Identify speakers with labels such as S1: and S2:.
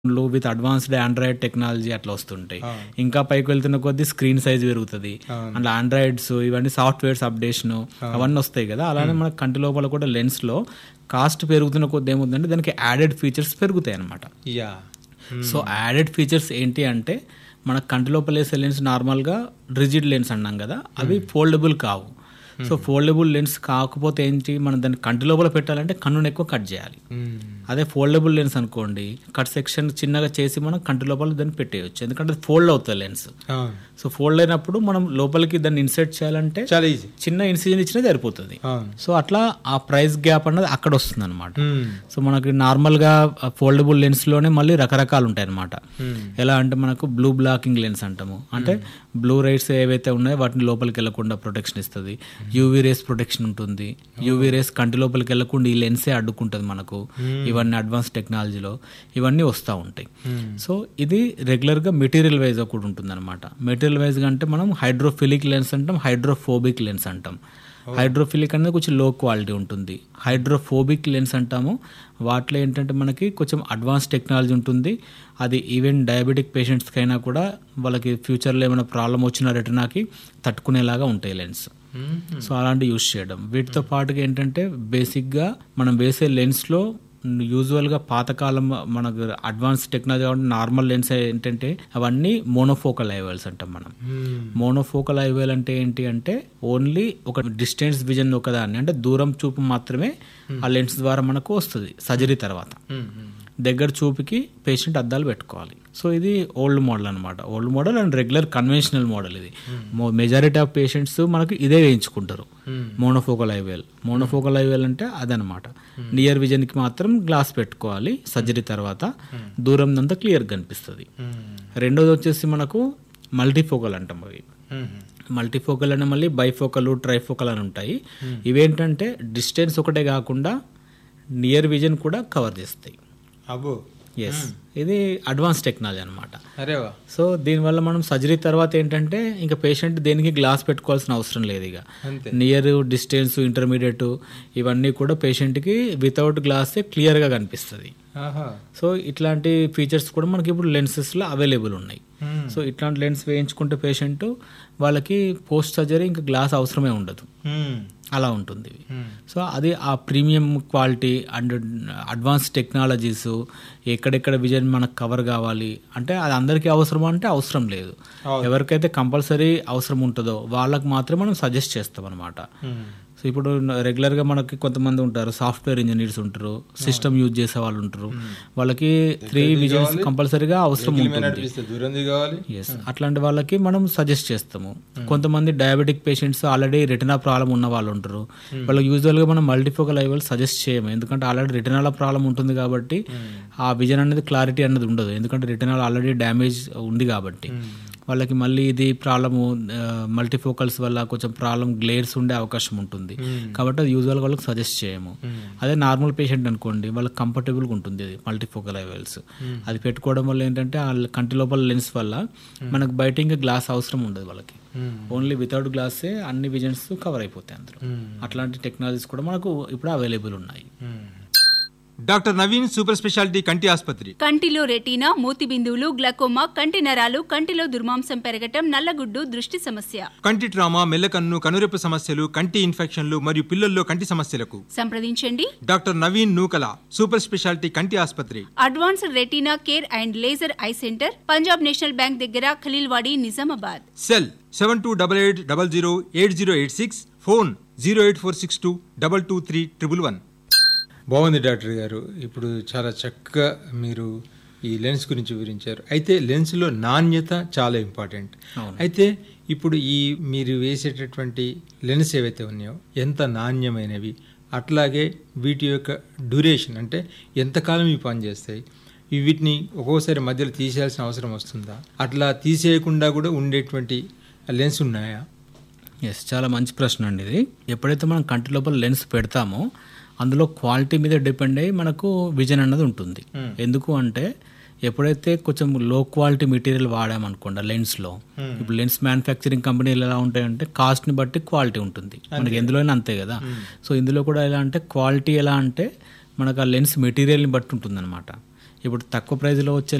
S1: లో with advanced Android technology అట్లా వస్తుంటాయి ఇంకా పైకి వెళ్తున్న కొద్దీ స్క్రీన్ సైజ్ పెరుగుతుంది అట్లా ఆండ్రాయిడ్స్ ఇవన్నీ సాఫ్ట్వేర్స్ అప్డేషన్ అవన్నీ వస్తాయి కదా అలానే మన కంటి లోపల కూడా లెన్స్ లో కాస్ట్ పెరుగుతున్న కొద్ది ఏముందంటే దానికి యాడెడ్ ఫీచర్స్ పెరుగుతాయి అనమాట
S2: యా
S1: సో యాడెడ్ ఫీచర్స్ ఏంటి అంటే మన కంటి లోపల వేసే లెన్స్ నార్మల్గా రిజిడ్ లెన్స్ అన్నాం కదా అవి ఫోల్డబుల్ కావు సో ఫోల్డబుల్ లెన్స్ కాకపోతే ఏంటి మనం దాన్ని కంటి లోపల పెట్టాలంటే కన్నును ఎక్కువ కట్ చేయాలి అదే ఫోల్డబుల్ లెన్స్ అనుకోండి కట్ సెక్షన్ చిన్నగా చేసి మనం కంటి లోపల దాన్ని పెట్టేయచ్చు ఎందుకంటే అది ఫోల్డ్ అవుతుంది లెన్స్
S2: అవును
S1: సో ఫోల్డ్ అయినప్పుడు మనం లోపలికి దాన్ని ఇన్సర్ట్ చేయాలంటే
S2: చాలా ఈజీ
S1: చిన్న ఇన్సిజన్ ఇచ్చినా సరిపోతుంది
S2: అవును
S1: సో అట్లా ఆ ప్రైస్ గ్యాప్ అన్నది అక్కడ వస్తుంది అనమాట
S2: మ్మ్.
S1: సో మనకి నార్మల్గా ఫోల్డబుల్ లెన్స్లోనే మళ్ళీ రకరకాలు ఉంటాయి అనమాట
S2: మ్మ్.
S1: ఎలా అంటే మనకు బ్లూ బ్లాకింగ్ లెన్స్ అంటాము అంటే బ్లూ రైట్స్ ఏవైతే ఉన్నాయో వాటిని లోపలికి వెళ్లకుండా ప్రొటెక్షన్ ఇస్తుంది యూవీ రేస్ ప్రొటెక్షన్ ఉంటుంది యూవీ రేస్ కంటి లోపలికి వెళ్లకుండా ఈ లెన్సే అడ్డుకుంటుంది మనకు ఇవన్నీ అడ్వాన్స్ టెక్నాలజీలో ఇవన్నీ వస్తూ ఉంటాయి సో ఇది రెగ్యులర్గా మెటీరియల్ వైజ్ కూడా ఉంటుంది అనమాట మెటీరియల్ వైజ్గా అంటే మనం హైడ్రోఫిలిక్ లెన్స్ అంటాం హైడ్రోఫోబిక్ లెన్స్ అంటాం హైడ్రోఫిలిక్ అనేది కొంచెం లో క్వాలిటీ ఉంటుంది హైడ్రోఫోబిక్ లెన్స్ అంటాము వాటిలో ఏంటంటే మనకి కొంచెం అడ్వాన్స్ టెక్నాలజీ ఉంటుంది అది ఈవెన్ డయాబెటిక్ పేషెంట్స్కి అయినా కూడా వాళ్ళకి ఫ్యూచర్లో ఏమైనా ప్రాబ్లం వచ్చిన రెటినాకి తట్టుకునేలాగా ఉంటాయి లెన్స్ సో అలాంటి యూస్ చేయడం వీటితో పాటుగా ఏంటంటే బేసిక్గా మనం వేసే లెన్స్లో యూజువల్గా పాతకాలం మనకు అడ్వాన్స్ టెక్నాలజీ కాబట్టి నార్మల్ లెన్స్ ఏంటంటే అవన్నీ మోనోఫోకల్ ఐవెల్స్ అంటాం మనం మోనోఫోకల్ ఐవెల్ అంటే ఏంటి అంటే ఓన్లీ ఒక డిస్టెన్స్ విజన్ ఒకదాన్ని అంటే దూరం చూపు మాత్రమే ఆ లెన్స్ ద్వారా మనకు వస్తుంది సర్జరీ తర్వాత దగ్గర చూపుకి పేషెంట్ అద్దాలు పెట్టుకోవాలి సో ఇది ఓల్డ్ మోడల్ అనమాట old model and regular conventional model ఇది మెజారిటీ ఆఫ్ పేషెంట్స్ మనకు ఇదే వేయించుకుంటారు మోనోఫోకల్ ఐవేల్ మోనోఫోకల్ ఐవేల్ అంటే అదనమాట నియర్ విజన్కి మాత్రం గ్లాస్ పెట్టుకోవాలి సర్జరీ తర్వాత దూరం అంతా క్లియర్ కనిపిస్తుంది రెండోది వచ్చేసి మనకు మల్టీఫోకల్ అంటాం అవి మల్టీఫోకల్ అంటే మళ్ళీ బైఫోకల్ ట్రైఫోకల్ అని ఉంటాయి ఇవేంటంటే డిస్టెన్స్ ఒకటే కాకుండా నియర్ విజన్ కూడా కవర్ చేస్తాయి
S2: అబ్బో
S1: ఎస్ ఇది అడ్వాన్స్ టెక్నాలజీ అనమాట
S2: అరే వా
S1: సో దీనివల్ల మనం సర్జరీ తర్వాత ఏంటంటే ఇంకా పేషెంట్ దేనికి గ్లాస్ పెట్టుకోవాల్సిన అవసరం లేదు ఇక
S2: అంతే
S1: నియర్ డిస్టెన్స్ ఇంటర్మీడియట్ ఇవన్నీ కూడా పేషెంట్కి వితౌట్ గ్లాసే క్లియర్గా కనిపిస్తుంది
S2: ఆహా
S1: సో ఇట్లాంటి ఫీచర్స్ కూడా మనకి ఇప్పుడు లెన్సెస్లో అవైలబుల్ ఉన్నాయి
S2: మ్మ్.
S1: సో ఇట్లాంటి లెన్స్ వేయించుకుంటే పేషెంట్ వాళ్ళకి పోస్ట్ సర్జరీ ఇంకా గ్లాస్ అవసరమే ఉండదు
S2: మ్మ్.
S1: అలా ఉంటుంది ఇవి
S2: మ్మ్.
S1: సో అది ఆ premium quality and advance technologies ఎక్కడెక్కడ విజన్ మనకు కవర్ కావాలి అంటే అది అందరికీ అవసరం అంటే అవసరం లేదు
S2: అవును.
S1: ఎవరికైతే కంపల్సరీ అవసరం ఉంటుందో వాళ్ళకి మాత్రమే మనం సజెస్ట్ చేస్తాం అనమాట
S2: మ్మ్.
S1: సో ఇప్పుడు రెగ్యులర్గా మనకి కొంతమంది ఉంటారు సాఫ్ట్వేర్ ఇంజనీర్స్ ఉంటారు సిస్టమ్ యూజ్ చేసే వాళ్ళు ఉంటారు వాళ్ళకి త్రీ విజన్స్ కంపల్సరీగా అవసరం
S2: కిలిమే
S1: ఉంటుంది
S2: నడిపిస్తే దూరం కావాలి
S1: ఎస్ అట్లాంటి వాళ్ళకి మనం సజెస్ట్ చేస్తాము కొంతమంది diabetic patients already retina problem ఉన్న వాళ్ళు ఉంటారు వాళ్ళకి యూజువల్గా మనం మల్టీఫోకల్ ఐవల్ సజెస్ట్ చేయము ఎందుకంటే ఆల్రెడీ రెటినాల ప్రాబ్లం ఉంటుంది కాబట్టి ఆ విజన్ అనేది క్లారిటీ అనేది ఉండదు ఎందుకంటే రెటినాల్ ఆల్రెడీ డ్యామేజ్ ఉంది కాబట్టి వాళ్ళకి మళ్ళీ ఇది ప్రాబ్లము మల్టీఫోకల్స్ వల్ల కొంచెం ప్రాబ్లం గ్లేర్స్ ఉండే అవకాశం ఉంటుంది కాబట్టి అది యూజువల్గా వాళ్ళకి సజెస్ట్ చేయము అదే నార్మల్ పేషెంట్ అనుకోండి వాళ్ళకి కంఫర్టబుల్గా ఉంటుంది అది మల్టీఫోకల్ ఐవెల్స్ అది పెట్టుకోవడం వల్ల ఏంటంటే ఆ కంటి లోపల లెన్స్ వల్ల మనకు బయట ఇంకా గ్లాస్ అవసరం ఉండదు వాళ్ళకి
S2: మ్మ్.
S1: ఓన్లీ వితౌట్ గ్లాసే అన్ని విజన్స్ కవర్ అయిపోతాయి అందులో
S2: మ్మ్.
S1: అట్లాంటి టెక్నాలజీస్ కూడా మనకు ఇప్పుడు అవైలబుల్ ఉన్నాయి
S2: మ్మ్. డాక్టర్ నవీన్ సూపర్ స్పెషాలిటీ కంటి ఆసుపత్రి
S3: కంటిలో రెటీనా మూతి బిందువులు గ్లకోమా కంటి నరాలు కంటిలో దుర్మాంసం పెరగటం నల్లగుడ్డు దృష్టి సమస్య
S2: కంటి ట్రామా మెల్లకన్ను కనురెప్పు సమస్యలు కంటి ఇన్ఫెక్షన్లు మరియు పిల్లల్లో కంటి సమస్యలకు
S3: సంప్రదించండి
S2: doctor Naveen Nukala super speciality కంటి ఆసుపత్రి
S3: advanced retina care and laser eye centre Punjab National Bank దగ్గర Khaleelwadi Nizamabad
S2: cell seven two double eight double zero eight zero eight six phone zero eight four six two double two three triple one బాగుంది doctor గారు ఇప్పుడు చాలా చక్కగా మీరు ఈ lens గురించి వివరించారు అయితే లెన్స్లో నాణ్యత చాలా ఇంపార్టెంట్
S1: అవును.
S2: అయితే ఇప్పుడు ఈ మీరు వేసేటటువంటి లెన్స్ ఏవైతే ఉన్నాయో ఎంత నాణ్యమైనవి అట్లాగే వీటి యొక్క డ్యూరేషన్ అంటే ఎంతకాలం ఇవి పనిచేస్తాయి ఇవి వీటిని ఒక్కోసారి మధ్యలో తీసేయాల్సిన అవసరం వస్తుందా అట్లా తీసేయకుండా కూడా ఉండేటువంటి లెన్స్ ఉన్నాయా
S1: ఎస్ చాలా మంచి ప్రశ్న అండి ఇది ఎప్పుడైతే మనం కంటి లోపల లెన్స్ పెడతామో అందులో క్వాలిటీ మీద డిపెండ్ అయ్యి మనకు విజన్ అన్నది ఉంటుంది ఎందుకు అంటే ఎప్పుడైతే కొంచెం లో క్వాలిటీ మెటీరియల్ వాడామనుకోండి లెన్స్లో ఇప్పుడు లెన్స్ మ్యానుఫ్యాక్చరింగ్ కంపెనీలు ఎలా ఉంటాయంటే కాస్ట్ని బట్టి క్వాలిటీ ఉంటుంది మనకి ఎందులోనే అంతే కదా సో ఇందులో కూడా ఎలా అంటే క్వాలిటీ ఎలా అంటే మనకు ఆ లెన్స్ మెటీరియల్ని బట్టి ఉంటుందన్నమాట ఇప్పుడు తక్కువ ప్రైస్లో వచ్చే